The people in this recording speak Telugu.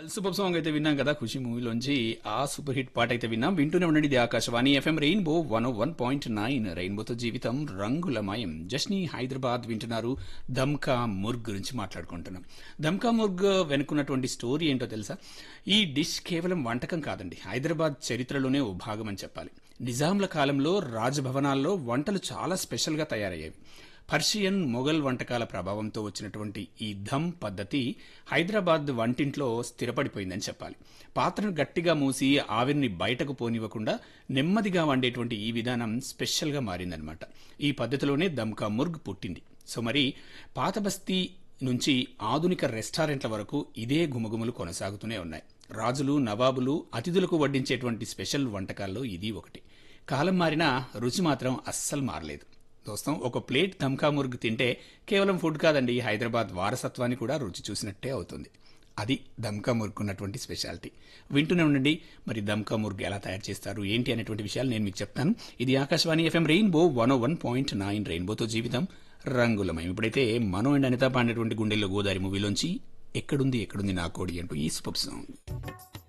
సూపర్ సాంగ్ అయితే విన్నాం కదా ఖుషి మూవీలోంచి ఆ సూపర్ హిట్ పాట అయితే విన్నాం వింటూనే ఉండండి ఇది Akashvani FM Rainbow one one point nine రెయిన్బోతో జీవితం రంగులమయం జస్ని హైదరాబాద్ వింటున్నారు దమ్కా ముర్గ్ గురించి మాట్లాడుకుంటున్నాం దమ్కా ముర్గ్ వెనుకున్నటువంటి స్టోరీ ఏంటో తెలుసా ఈ డిష్ కేవలం వంటకం కాదండి హైదరాబాద్ చరిత్రలోనే ఓ భాగం అని చెప్పాలి నిజాంల కాలంలో రాజభవనాల్లో వంటలు చాలా స్పెషల్గా తయారయ్యేవి పర్షియన్ మొఘల్ వంటకాల ప్రభావంతో వచ్చినటువంటి ఈ ధమ్ పద్ధతి హైదరాబాద్ వంటింట్లో స్థిరపడిపోయిందని చెప్పాలి పాత్రను గట్టిగా మూసి ఆవిరిని బయటకు పోనివ్వకుండా నెమ్మదిగా వండేటువంటి ఈ విధానం స్పెషల్గా మారిందనమాట ఈ పద్ధతిలోనే దమ్కా ముర్గ్ పుట్టింది సో మరి పాత బస్తీ నుంచి ఆధునిక రెస్టారెంట్ల వరకు ఇదే గుమగుమలు కొనసాగుతూనే ఉన్నాయి రాజులు నవాబులు అతిథులకు వడ్డించేటువంటి స్పెషల్ వంటకాల్లో ఇది ఒకటి కాలం మారినా రుచి మాత్రం అస్సలు మారలేదు దోస్తం ఒక ప్లేట్ దమ్కా మురుగు తింటే కేవలం ఫుడ్ కాదండి హైదరాబాద్ వారసత్వాన్ని కూడా రుచి చూసినట్టే అవుతుంది అది దమ్కా మురుగు ఉన్నటువంటి స్పెషాలిటీ వింటూనే ఉండండి మరి దమ్కా మురుగు ఎలా తయారు చేస్తారు ఏంటి అనేటువంటి విషయాలు నేను మీకు చెప్తాను ఇది Akashvani FM Rainbow one one point nine రెయిన్బోతో జీవితం రంగులమయం ఇప్పుడైతే మనో అండ్ అనిత పాడినటువంటి గుండెల్లో గోదావరి మూవీలోంచి ఎక్కడుంది ఎక్కడుంది నా కోడి అంటూ ఈ సూపర్ సాంగ్